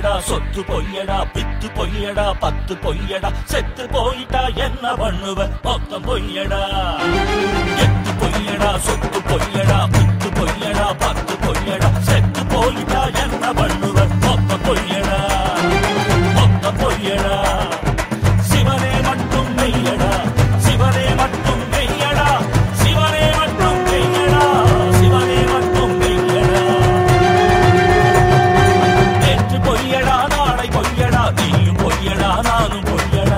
பொய்யடா சொத்து பொய்யடா பித்து பொய்யடா பத்து பொய்யடா செத்து போயிட்டா என்ன பண்ணுவ மொத்தம் பொய்யடா எத்து பொய்யடா சொத்து பொய்யடா பித்து பொய்யடா பத்து பொய்யடா செத்து போயிட்டா என்ன பண்ணுவ மொத்தம் பொய்யடா மொத்தம் பொய்யடா சிவனே மட்டும் மெய்யடா சிவனே மட்டும் மெய்யடா சிவனே மட்டும் மெய்யடா சிவனே மட்டும் மெய்யடா நேற்று பொய்யடா நாளை பொய்யடா நீயும் பொய்யடா நானும் பொய்யடா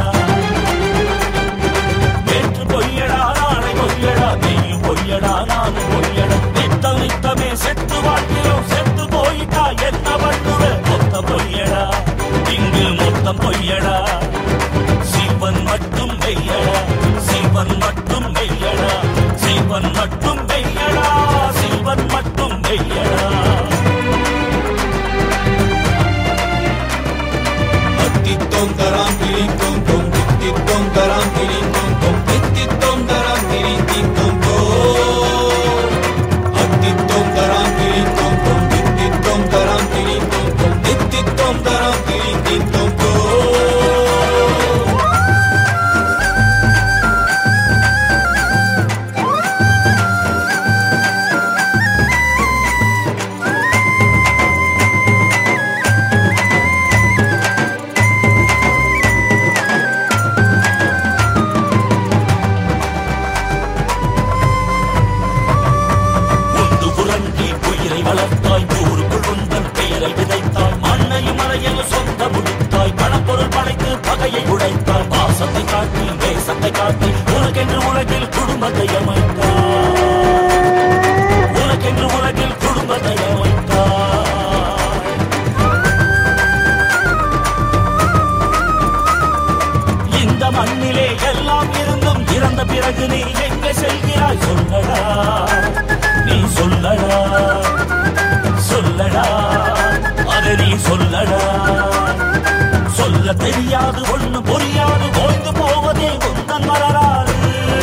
நேற்று பொய்யடா நாளை பொய்யடா நீயும் பொய்யடா நானும் பொய்யடா நித்தம் நித்தமே செத்து வாழ்கிறோம் செத்து போயிட்டா என்ன பண்ணுவ மொத்த பொய்யடா இங்கு மொத்தம் பொய்யடா சிவன் மட்டும் மெய்யடா சிவன் மட்டும் மெய்யடா சிவன் மட்டும் மெய்யடா சிவன் மட்டும் மெய்யடா Tittittom daram tirin tom tom tittittom daram tirin tom tom tittittom daram tirin tin tom tom Attittom daram tirin tom tom tittittom daram tirin tom tom tittittom daram tirin tin tom tom உண்டு உறங்கி உயிரை வளர்த்தாய் ஊருக்குள் உந்தன் பெயரை விதைத்தாய் மண்ணையும் மலையையும் சொந்த முடித்தாய் பணப்பொருள் படைத்து பகையை உடைத்தாய் பாசத்தை காட்டி தேசத்தை காட்டி உனக்கென்று உலகில் குடும்பத்தை அமைத்தாய் உனக்கென்று உலகில் குடும்பத்தை அமைத்தாய் இந்த மண்ணிலே எல்லாம் இருந்தும் இறந்த பிறகு நீ எங்க செல்கிறாய் சொல்லடா நீ சொல்லடா சொல்லடா அது நீ சொல்லடா சொல்ல தெரியாது ஒண்ணு புரியாது ஓய்ந்து போவதே உந்தன் வரலாறு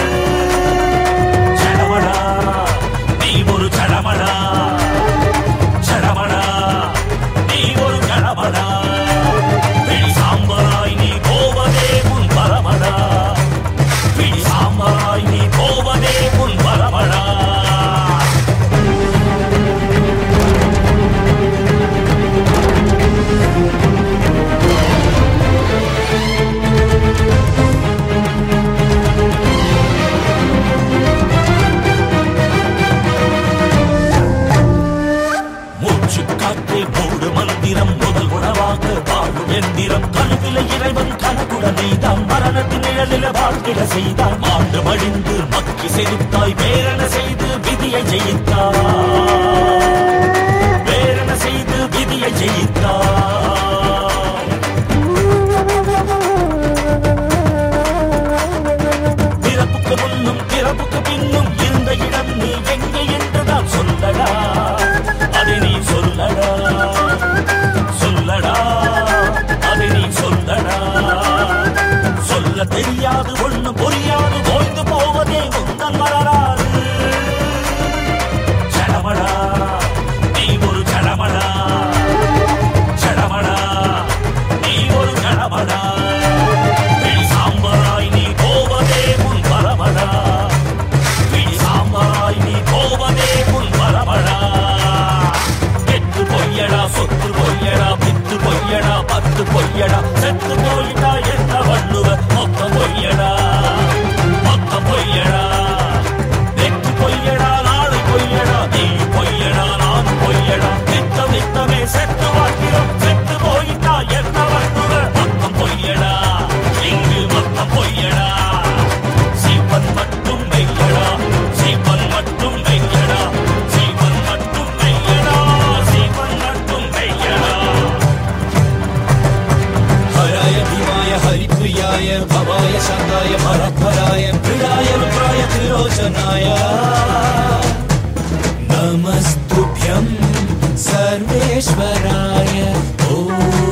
சடமடா நீ ஒரு சடமடா சடமடா நீ ஒரு கடமடா பிடி சாம்பராய் நீ போவதே உன் பரமடா பிடி சாம்பராய் நீ போவதே உன் பரமடா மூச்சு காற்றே மூடு மந்திரம் முதல் உணவாக வாழும் எந்திரம் கழுவில இறைவன் கணக்குடன் நீதான் மரணத்தின் நிழலில வாழ்கிட செய்தான் ஆண்டு மடிந்து மக்கி செலுத்தாய் வேறென செய்து விதியை ஜெயித்தாய் வேறென செய்து விதியை ஜெயித்தாய் பிறப்புக்கு முன்னும் பிறப்புக்கு பின்னும் இருந்த இடம் நீ எங்கே என்றுதான் சொல்லடா அதை நீ சொல்லடா சொல்லடா அதை நீ சொல்லடா சொல்ல தெரியாது ஒண்ணு புரியாது ஓய்ந்து போவதே உந்தன் வரலாறு சடமடா நீ ஒரு சடமடா சடமடா நீ ஒரு கடமடா பிடி சாம்பராய் நீ போவதே உன் பரமடா பிடி சாம்பராய் நீ போவதே உன் பரமடா எட்டு பொய்யடா சொத்து பொய்யடா பித்து பொய்யடா பத்து பொய்யடா செத்து போயிட்டா என்ன பண்ணுவ மொத்த பொய்யடா மொத்த பொய்யடா நெட்டு பொய்யடா நாளை பொய்யடா நீ பொய்யடா நான் பொய்யடா நித்தம் நித்தமே செத்து வாழ்கிறோம் செத்து போயிட்டா என்ன பண்ணுவ மொத்தம் பொய்யடா இங்கு மொத்தம் பொய்யடா சீப்பன் மட்டும் மெய்யடா சீப்பன் மட்டும் மெய்யடா சீப்பன் மட்டும் மெய்யடா சீப்பன் மட்டும் மெய்யடா हराय भीमाय हरिप्रियाय भवाय शङ्काय परात्पराय प्रियाय रुद्राय त्रिलोचनाय नमस्तुभ्यं सर्वेश्वराय ॐ